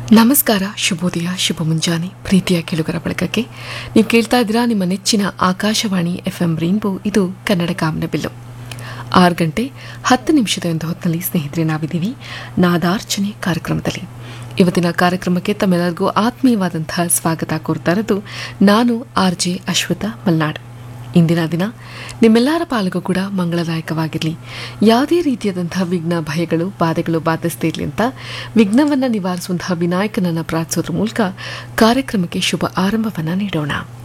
ನಮಸ್ಕಾರ ಶುಭೋದಯ ಶುಭ ಮುಂಜಾನೆ ಪ್ರೀತಿಯ ಕೇಳುಗರ ಬಳಗಕ್ಕೆ ನೀವು ಕೇಳ್ತಾ ಇದ್ದೀರಾ ನಿಮ್ಮ ನೆಚ್ಚಿನ ಆಕಾಶವಾಣಿ ಎಫ್ ಎಂ ರೈನ್ಬೋ ಇದು ಕನ್ನಡ ಕಾಮನಬಿಲ್ಲು ಆರು ಗಂಟೆ ಹತ್ತು ನಿಮಿಷದ ಒಂದು ಹೊತ್ತಿನಲ್ಲಿ ಸ್ನೇಹಿತರೆ ನಾವಿದ್ದೀವಿ ನಾದಾರ್ಚನೆ ಕಾರ್ಯಕ್ರಮದಲ್ಲಿ ಇವತ್ತಿನ ಕಾರ್ಯಕ್ರಮಕ್ಕೆ ತಮ್ಮೆಲ್ಲರಿಗೂ ಆತ್ಮೀಯವಾದಂತಹ ಸ್ವಾಗತ ಕೋರ್ತಾ ಇರೋದು ನಾನು ಆರ್ ಜೆ ಅಶ್ವಥ ಮಲ್ನಾಡ್ ಇಂದಿನ ದಿನ ನಿಮ್ಮೆಲ್ಲರ ಪಾಲಿಗೂ ಕೂಡ ಮಂಗಳದಾಯಕವಾಗಿರಲಿ ಯಾವುದೇ ರೀತಿಯಾದಂತಹ ವಿಘ್ನ ಭಯಗಳು ಬಾಧೆಗಳು ಬಾಧಿಸದೇ ಇರಲಿ ಅಂತ ವಿಘ್ನವನ್ನು ನಿವಾರಿಸುವಂತಹ ವಿನಾಯಕನನ್ನು ಪ್ರಾರ್ಥಿಸೋದ್ರ ಮೂಲಕ ಕಾರ್ಯಕ್ರಮಕ್ಕೆ ಶುಭ ಆರಂಭವನ್ನು ನೀಡೋಣ